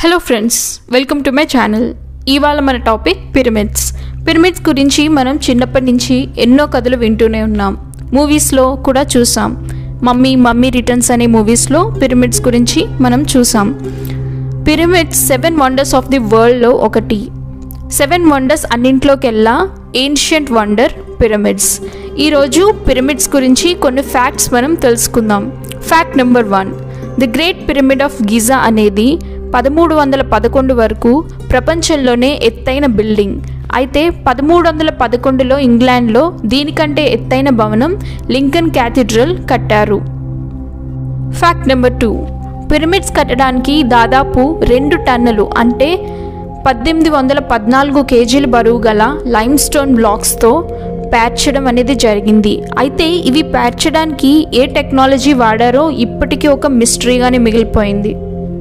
hello friends welcome to my channel ఇవాళ మన topic pyramids pyramids గురించి మనం చిన్నప్పటి నుంచి ఎన్నో కథలు వింటూనే ఉన్నాం మూవీస్లో కూడా చూసాం మమ్మీ మమ్మీ రిటర్న్స్ అనే మూవీస్లో పిరమిడ్స్ గురించి మనం చూసాం pyramids seven wonders of the వరల్డ్లో ఒకటి సెవెన్ వండర్స్ అన్నింట్లోకెల్లా ఏన్షియంట్ వండర్ పిరమిడ్స్ ఈరోజు పిరమిడ్స్ గురించి కొన్ని ఫ్యాక్ట్స్ మనం తెలుసుకుందాం fact number one the great pyramid of Giza అనేది పదమూడు వందల పదకొండు వరకు ప్రపంచంలోనే ఎత్తైన బిల్డింగ్ అయితే పదమూడు వందల పదకొండులో ఇంగ్లాండ్లో దీనికంటే ఎత్తైన భవనం లింకన్ క్యాథిడ్రల్ కట్టారు ఫ్యాక్ట్ నెంబర్ టూ పిరమిడ్స్ కట్టడానికి దాదాపు రెండు టన్నులు అంటే పద్దెనిమిది వందల పద్నాలుగు కేజీల బరువు గల లైమ్ స్టోన్ బ్లాక్స్తో పేర్చడం అనేది జరిగింది అయితే ఇవి పేర్చడానికి ఏ టెక్నాలజీ వాడారో ఇప్పటికీ ఒక మిస్టరీగానే మిగిలిపోయింది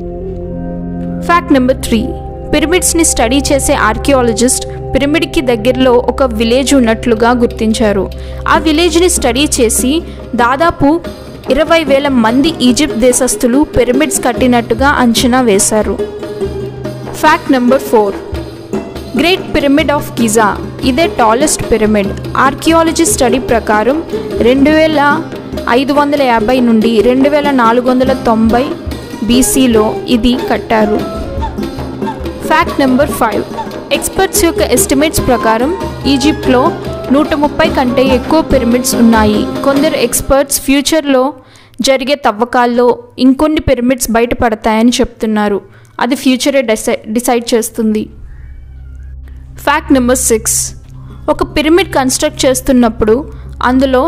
ఫ్యాక్ట్ నెంబర్ త్రీ పిరమిడ్స్ని స్టడీ చేసే ఆర్కియాలజిస్ట్ పిరమిడ్కి దగ్గరలో ఒక విలేజ్ ఉన్నట్లుగా గుర్తించారు ఆ విలేజ్ని స్టడీ చేసి దాదాపు ఇరవై వేల మంది ఈజిప్ట్ దేశస్థులు పిరమిడ్స్ కట్టినట్టుగా అంచనా వేశారు fact number four great pyramid of Giza ఇదే టాలెస్ట్ పిరమిడ్ ఆర్కియాలజీ స్టడీ ప్రకారం రెండు వేల ఐదు వందల యాభై నుండి రెండు వేల నాలుగు వందల తొంభై బీసీలో ఇది కట్టారు ఫ్యాక్ట్ నెంబర్ ఫైవ్ ఎక్స్పర్ట్స్ యొక్క ఎస్టిమేట్స్ ప్రకారం ఈజిప్ట్లో నూట ముప్పై కంటే ఎక్కువ పిరమిడ్స్ ఉన్నాయి కొందరు ఎక్స్పర్ట్స్ ఫ్యూచర్లో జరిగే తవ్వకాల్లో ఇంకొన్ని పిరమిడ్స్ బయటపడతాయని చెప్తున్నారు అది ఫ్యూచరే డిసై డిసైడ్ చేస్తుంది ఫ్యాక్ట్ నెంబర్ సిక్స్ ఒక పిరమిడ్ కన్స్ట్రక్ట్ చేస్తున్నప్పుడు అందులో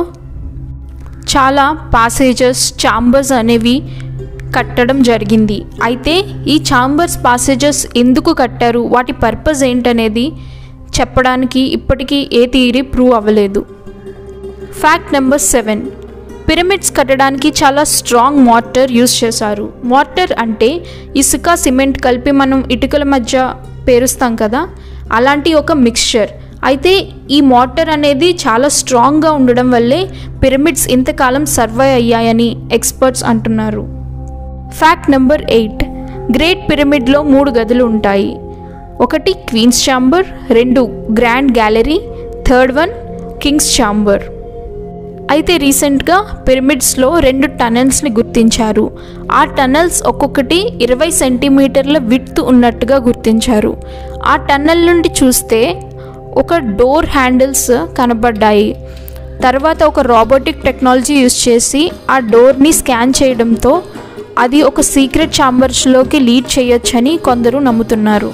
చాలా పాసేజెస్ ఛాంబర్స్ అనేవి కట్టడం జరిగింది అయితే ఈ ఛాంబర్స్ పాసేజెస్ ఎందుకు కట్టారు వాటి పర్పస్ ఏంటనేది చెప్పడానికి ఇప్పటికీ ఏ థియరీ ప్రూవ్ అవ్వలేదు ఫ్యాక్ట్ నెంబర్ సెవెన్ పిరమిడ్స్ కట్టడానికి చాలా స్ట్రాంగ్ మార్టర్ యూస్ చేశారు మార్టర్ అంటే ఇసుక సిమెంట్ కలిపి మనం ఇటుకల మధ్య పేరుస్తాం కదా అలాంటి ఒక మిక్స్చర్ అయితే ఈ మార్టర్ అనేది చాలా స్ట్రాంగ్గా ఉండడం వల్లే పిరమిడ్స్ ఇంతకాలం సర్వైవ్ అయ్యాయని ఎక్స్పర్ట్స్ అంటున్నారు ఫ్యాక్ట్ నెంబర్ ఎయిట్ గ్రేట్ పిరమిడ్లో మూడు గదులు ఉంటాయి ఒకటి క్వీన్స్ ఛాంబర్ రెండు grand gallery third one king's chamber అయితే రీసెంట్గా పిరమిడ్స్లో రెండు టనల్స్ని గుర్తించారు ఆ టనల్స్ ఒక్కొక్కటి ఇరవై సెంటీమీటర్ల విడ్త్ ఉన్నట్టుగా గుర్తించారు ఆ టన్నల్ నుండి చూస్తే ఒక డోర్ హ్యాండిల్స్ కనబడ్డాయి తర్వాత ఒక రోబోటిక్ టెక్నాలజీ యూస్ చేసి ఆ డోర్ని స్కాన్ చేయడంతో అది ఒక సీక్రెట్ ఛాంబర్స్లోకి లీడ్ చేయొచ్చని కొందరు నమ్ముతున్నారు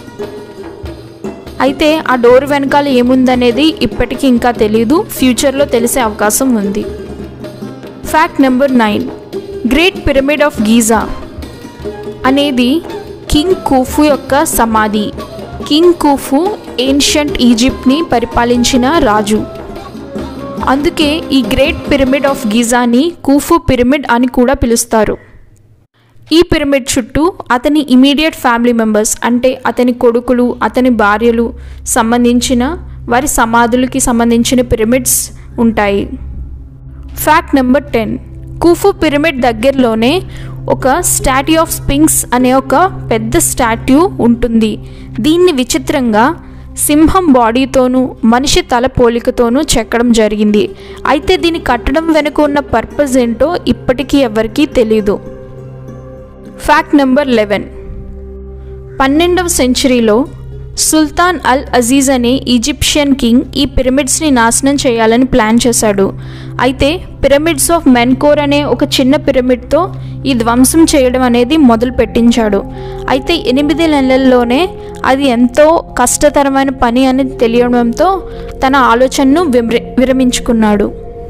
అయితే ఆ డోర్ వెనకాల ఏముందనేది ఇప్పటికీ ఇంకా తెలియదు ఫ్యూచర్లో తెలిసే అవకాశం ఉంది fact number nine great pyramid of Giza అనేది కింగ్ కూఫు యొక్క సమాధి కింగ్ కూఫు ఏన్షియంట్ ఈజిప్ట్ని పరిపాలించిన రాజు అందుకే ఈ గ్రేట్ పిరమిడ్ ఆఫ్ గీజాని కూఫు పిరమిడ్ అని కూడా పిలుస్తారు ఈ పిరమిడ్ చుట్టూ అతని ఇమీడియట్ ఫ్యామిలీ మెంబర్స్ అంటే అతని కొడుకులు అతని భార్యలు సంబంధించిన వారి సమాధులకి సంబంధించిన పిరమిడ్స్ ఉంటాయి fact number ten Khufu pyramid దగ్గరలోనే ఒక స్టాట్యూ ఆఫ్ స్పింగ్స్ అనే ఒక పెద్ద స్టాట్యూ ఉంటుంది దీన్ని విచిత్రంగా సింహం బాడీతోనూ మనిషి తల పోలికతోనూ చెక్కడం జరిగింది అయితే దీన్ని కట్టడం వెనుక ఉన్న పర్పస్ ఏంటో ఇప్పటికీ ఎవరికీ తెలీదు ఫ్యాక్ట్ నెంబర్ లెవెన్ పన్నెండవ సెంచరీలో సుల్తాన్ అల్ అజీజ్ అనే ఈజిప్షియన్ కింగ్ ఈ పిరమిడ్స్ని నాశనం చేయాలని ప్లాన్ చేశాడు అయితే పిరమిడ్స్ ఆఫ్ మెన్కోర్ అనే ఒక చిన్న పిరమిడ్తో ఈ ధ్వంసం చేయడం అనేది మొదలు పెట్టించాడు అయితే ఎనిమిది నెలల్లోనే అది ఎంతో కష్టతరమైన పని అని తెలియడంతో తన ఆలోచనను విమ్రి విరమించుకున్నాడు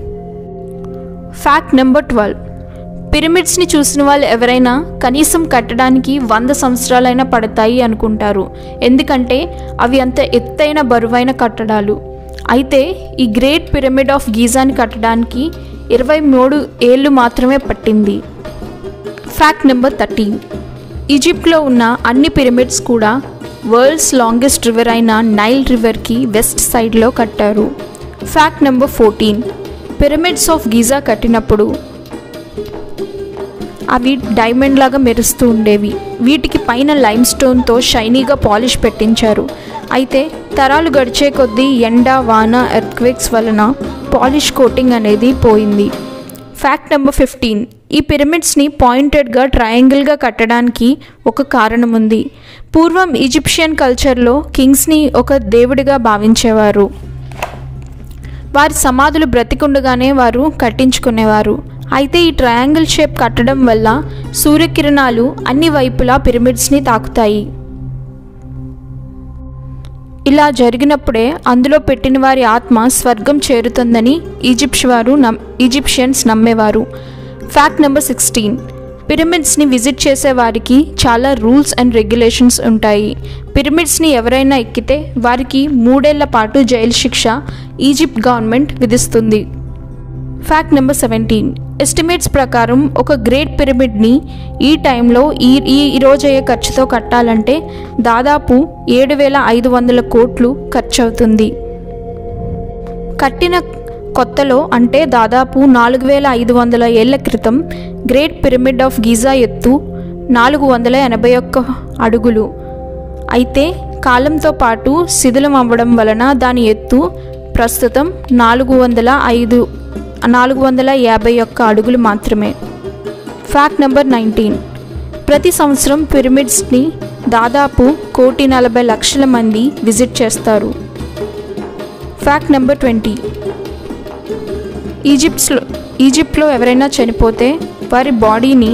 ఫ్యాక్ట్ నెంబర్ ట్వెల్వ్ పిరమిడ్స్ని చూసిన వాళ్ళు ఎవరైనా కనీసం కట్టడానికి వంద సంవత్సరాలైనా పడతాయి అనుకుంటారు ఎందుకంటే అవి అంత ఎత్తైన బరువైన కట్టడాలు అయితే ఈ గ్రేట్ పిరమిడ్ ఆఫ్ గీజాని కట్టడానికి ఇరవై మూడు ఏళ్ళు మాత్రమే పట్టింది ఫ్యాక్ట్ నెంబర్ థర్టీన్ ఈజిప్ట్లో ఉన్న అన్ని పిరమిడ్స్ కూడా వరల్డ్స్ లాంగెస్ట్ రివర్ అయిన నైల్ రివర్కి వెస్ట్ సైడ్లో కట్టారు fact number fourteen pyramids of Giza కట్టినప్పుడు అవి డైమండ్ లాగా మెరుస్తూ ఉండేవి వీటికి పైన లైమ్ స్టోన్తో షైనీగా పాలిష్ పెట్టించారు అయితే తరాలు గడిచే కొద్దీ ఎండ వాన ఎర్త్క్వేక్స్ వలన పాలిష్ కోటింగ్ అనేది పోయింది ఫ్యాక్ట్ నెంబర్ ఫిఫ్టీన్ ఈ పిరమిడ్స్ని పాయింటెడ్గా ట్రయాంగిల్గా కట్టడానికి ఒక కారణం ఉంది పూర్వం ఈజిప్షియన్ కల్చర్లో కింగ్స్ని ఒక దేవుడిగా భావించేవారు వారి సమాధులు బ్రతికుండగానే వారు కట్టించుకునేవారు అయితే ఈ ట్రయాంగిల్ షేప్ కట్టడం వల్ల సూర్యకిరణాలు అన్ని వైపులా పిరమిడ్స్ని తాకుతాయి ఇలా జరిగినప్పుడే అందులో పెట్టిన వారి ఆత్మ స్వర్గం చేరుతుందని ఈజిప్ష్ వారు నమ్ ఈజిప్షియన్స్ నమ్మేవారు ఫ్యాక్ట్ నెంబర్ సిక్స్టీన్ పిరమిడ్స్ని విజిట్ చేసే వారికి చాలా రూల్స్ అండ్ రెగ్యులేషన్స్ ఉంటాయి పిరమిడ్స్ని ఎవరైనా ఎక్కితే వారికి మూడేళ్ల పాటు జైలు శిక్ష ఈజిప్ట్ గవర్నమెంట్ విధిస్తుంది ఫ్యాక్ట్ నెంబర్ సెవెంటీన్ ఎస్టిమేట్స్ ప్రకారం ఒక గ్రేట్ పిరమిడ్ని ఈ టైంలో ఈ ఈ రోజు అయ్యే ఖర్చుతో కట్టాలంటే దాదాపు ఏడు వేల ఐదు వందల కోట్లు ఖర్చు అవుతుంది కట్టిన కొత్తలో అంటే దాదాపు నాలుగు వేల ఐదు వందల ఏళ్ల క్రితం గ్రేట్ పిరమిడ్ ఆఫ్ గిజా ఎత్తు నాలుగు వందల ఎనభై ఒక్క అడుగులు అయితే కాలంతో పాటు శిథిలం అవ్వడం వలన దాని ఎత్తు ప్రస్తుతం నాలుగు వందల ఐదు నాలుగు వందల యాభై ఒక్క అడుగులు మాత్రమే ఫ్యాక్ట్ నెంబర్ నైన్టీన్ ప్రతి సంవత్సరం పిరమిడ్స్ని దాదాపు కోటి నలభై లక్షల మంది విజిట్ చేస్తారు ఫ్యాక్ట్ నెంబర్ ట్వంటీ ఈజిప్ట్స్లో ఈజిప్ట్లో ఎవరైనా చనిపోతే వారి బాడీని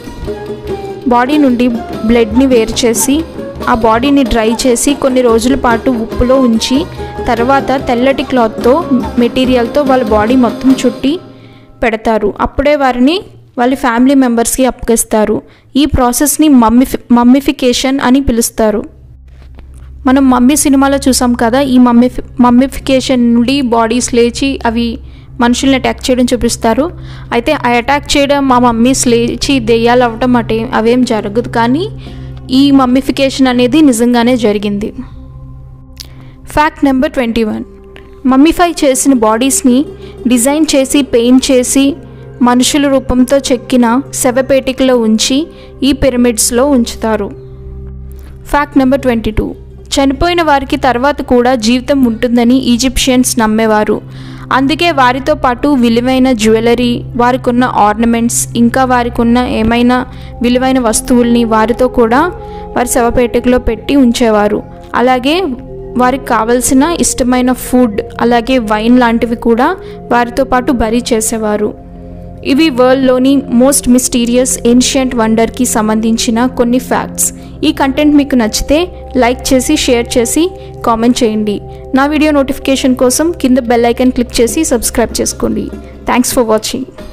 బాడీ నుండి బ్లడ్ని వేరు చేసి ఆ బాడీని డ్రై చేసి కొన్ని రోజుల పాటు ఉప్పులో ఉంచి తర్వాత తెల్లటి క్లాత్తో మెటీరియల్తో వాళ్ళ బాడీ మొత్తం చుట్టి పెడతారు అప్పుడే వారిని వాళ్ళ ఫ్యామిలీ మెంబర్స్కి అప్పగిస్తారు ఈ ప్రాసెస్ని మమ్మిఫి మమ్మిఫికేషన్ అని పిలుస్తారు మనం మమ్మీ సినిమాలో చూసాం కదా ఈ మమ్మిఫి మమ్మిఫికేషన్ నుండి బాడీస్ లేచి అవి మనుషుల్ని అటాక్ చేయడం చూపిస్తారు అయితే ఆ అటాక్ చేయడం మా మమ్మీస్ లేచి దెయ్యాలు అవ్వటం అటే అవేం జరగదు కానీ ఈ మమ్మిఫికేషన్ అనేది నిజంగానే జరిగింది fact number twenty one mummify చేసిన బాడీస్ని డిజైన్ చేసి పెయింట్ చేసి మనుషుల రూపంతో చెక్కిన శవపేటికలో ఉంచి ఈ పిరమిడ్స్లో ఉంచుతారు ఫ్యాక్ట్ నెంబర్ ట్వంటీ టూ చనిపోయిన వారికి తర్వాత కూడా జీవితం ఉంటుందని ఈజిప్షియన్స్ నమ్మేవారు అందుకే వారితో పాటు విలువైన జ్యువెలరీ వారికి ఉన్న ఆర్నమెంట్స్ ఇంకా వారికి ఉన్న ఏమైనా విలువైన వస్తువుల్ని వారితో కూడా వారి శవపేటికలో పెట్టి ఉంచేవారు అలాగే వారికి కావలసిన ఇష్టమైన ఫుడ్ అలాగే వైన్ లాంటివి కూడా వారితో పాటు బరీ చేసేవారు ఇవి వరల్డ్లోని మోస్ట్ మిస్టీరియస్ ఏన్షియంట్ వండర్కి సంబంధించిన కొన్ని ఫ్యాక్ట్స్ ఈ కంటెంట్ మీకు నచ్చితే లైక్ చేసి షేర్ చేసి కామెంట్ చేయండి నా వీడియో నోటిఫికేషన్ కోసం కింద బెల్ ఐకాన్ క్లిక్ చేసి సబ్స్క్రైబ్ చేసుకోండి థ్యాంక్స్ ఫర్ వాచింగ్